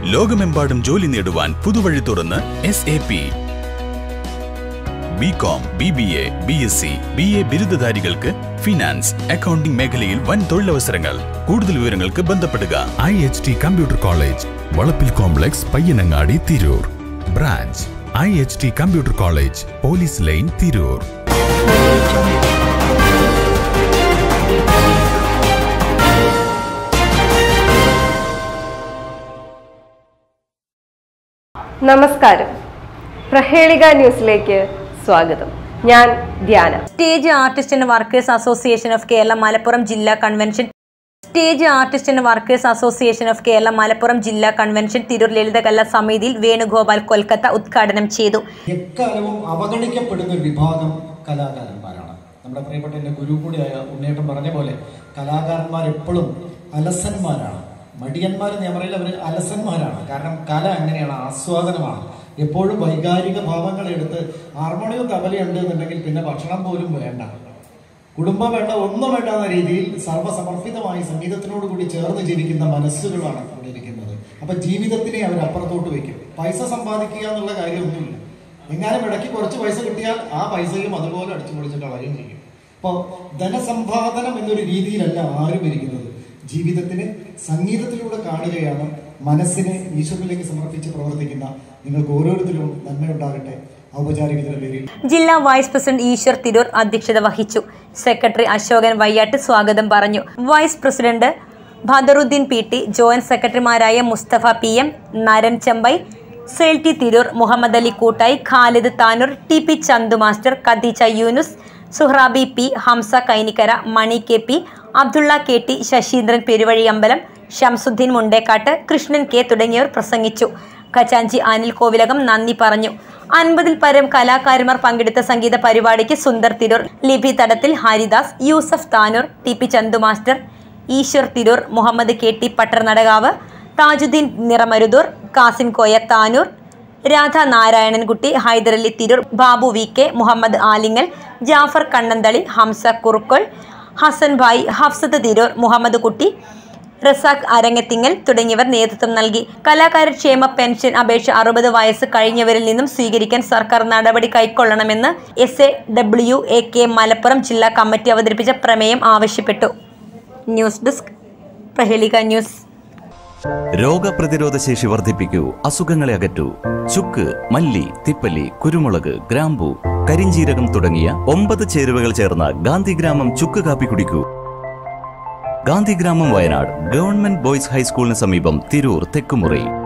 ലോകമെമ്പാടും ജോലി നേടുവാൻ പുതുവഴി തുറന്ന് S A P B com B B A B S C B A ബിരുദധാരികൾക്ക് ഫിനാൻസ് അക്കൗണ്ടിംഗ് മേഖലയിൽ വൻ തൊഴിലവസരങ്ങൾ കൂടുതൽ വിവരങ്ങൾക്ക് ബന്ധപ്പെടുക I H T computer college വളപ്പിൽ complex Payyanangadi Tirur branch I H T computer college police line Tirur നമസ്കാരം പ്രഹേളിക ന്യൂസിലേക്ക് സ്വാഗതം ഞാൻ Dhyana stage artist and workers association of Kerala Malappuram ജില്ലാ convention stage artist and workers association of Kerala Malappuram ജില്ലാ കൺവെൻഷൻ തിരൂർ ലളിതകല സമിതിയിൽ വേണുഗോപാൽ കൊൽക്കത്ത ഉദ്ഘാടനം ചെയ്തു എക്കാലവും അവഗണിക്കപ്പെടുന്ന ഒരു വിഭാഗം കലാകാരന്മാരാണ് നമ്മുടെ പ്രിയപ്പെട്ട എൻ്റെ ഗുരു കൂടിയായ ഉണ്ണേട്ടൻ പറഞ്ഞ പോലെ കലാകാരന്മാർ എപ്പോഴും അലസന്മാരാണ് മടിയന്മാരെന്ന് ഞാൻ പറയില്ല അവർ അലസന്മാരാണ് കാരണം കല അങ്ങനെയാണ് ആസ്വാദനമാണ് എപ്പോഴും വൈകാരിക ഭാവങ്ങൾ എടുത്ത് ഹാർമോണിയം തബലയുണ്ട് എന്നുണ്ടെങ്കിൽ പിന്നെ ഭക്ഷണം പോലും വേണ്ട കുടുംബം വേണ്ട ഒന്നും വേണ്ട എന്ന രീതിയിൽ സർവ്വസമർപ്പിതമായി സംഗീതത്തിനോട് കൂടി ചേർന്ന് ജീവിക്കുന്ന മനസ്സുകളാണ് ഇവിടെ ഇരിക്കുന്നത് അപ്പൊ ജീവിതത്തിനെ അവർ അപ്പുറത്തോട്ട് വെക്കും പൈസ സമ്പാദിക്കുക എന്നുള്ള കാര്യമൊന്നുമില്ല എങ്ങാനും ഇടയ്ക്ക് കുറച്ച് പൈസ കിട്ടിയാൽ ആ പൈസയും അതുപോലെ അടിച്ചു പൊളിച്ച് കളയുകയും ചെയ്യും അപ്പോൾ ധനസമ്പാദനം എന്നൊരു രീതിയിലല്ല ആരും ഇരിക്കുന്നത് ജീവിതത്തിന് സംഗീതത്തിലൂടെ കാണുകയാണ് മനസ്സിനെ ഈശ്വരനിലേക്ക് സമർപ്പിച്ച് പ്രവർത്തിക്കുന്ന നിങ്ങൾക്ക് ഓരോരുത്തരും നന്മയുണ്ടാകട്ടെ ഔപചാരികതയുടെ പേരിൽ ജില്ലാ വൈസ് പ്രസിഡന്റ് ഈശ്വർ തിരൂർ അധ്യക്ഷത വഹിച്ചു സെക്രട്ടറി അശോകൻ വയ്യാട്ട് സ്വാഗതം പറഞ്ഞു vice president Badaruddin P T joint സെക്രട്ടറിമാരായ മുസ്തഫ പി എം നരൻ ചെമ്പൈ സെൽ T Tirur Muhammad Ali Koottayi Khalid Tanur T P Chandu master Khadeeja Yunus Suhrabi P Hamza Kainikkara Mani K P Abdulla K T Sasheendran Peruvazhiyambalam Shamsuddin Mundekkattu Krishnan K തുടങ്ങിയവർ പ്രസംഗിച്ചു ഖജാഞ്ചി അനിൽ കോവിലകം നന്ദി പറഞ്ഞു അൻപതിൽ പരം കലാകാരന്മാർ പങ്കെടുത്ത സംഗീത പരിപാടിക്ക് Sundar Tirur Lipi Thadathil Haridas Yusuf Tanur T P Chandu master Eshwar Tirur Muhammad K T Pattar Nadakavu Thajuddin Niramaruthur Kasim Koya Tanur Radha Narayanankutty Haidarali Tirur Babu V K Muhammad Alingal Jafar Kannanthali Hamza Kurukkol Hasan Bhai Hafsath Tirur Muhammad Kutty Razak അരങ്ങത്തിങ്ങൽ തുടങ്ങിയവർ നേതൃത്വം നൽകി കലാകാരക്ഷേമ പെൻഷൻ അപേക്ഷ അറുപത് വയസ്സ് കഴിഞ്ഞവരിൽ നിന്നും സ്വീകരിക്കാൻ സർക്കാർ നടപടി കൈക്കൊള്ളണമെന്ന് S A W A K Malappuram ജില്ലാ കമ്മിറ്റി അവതരിപ്പിച്ച പ്രമേയം ആവശ്യപ്പെട്ടു ന്യൂസ് ഡെസ്ക് പ്രഹേളിക ന്യൂസ് രോഗപ്രതിരോധ ശേഷി വർദ്ധിപ്പിക്കൂ അസുഖങ്ങളെ അകറ്റൂ ചുക്ക് മല്ലി തിപ്പല്ലി കുരുമുളക് ഗ്രാമ്പു കരിഞ്ചീരകം തുടങ്ങിയ ഒമ്പത് ചേരുവകൾ ചേർന്ന ഗാന്ധിഗ്രാമം ചുക്ക് കാപ്പി കുടിക്കൂ ഗാന്ധിഗ്രാമം വയനാട് ഗവൺമെന്റ് ബോയ്സ് ഹൈസ്കൂളിന് സമീപം തിരൂർ തെക്കുമുറി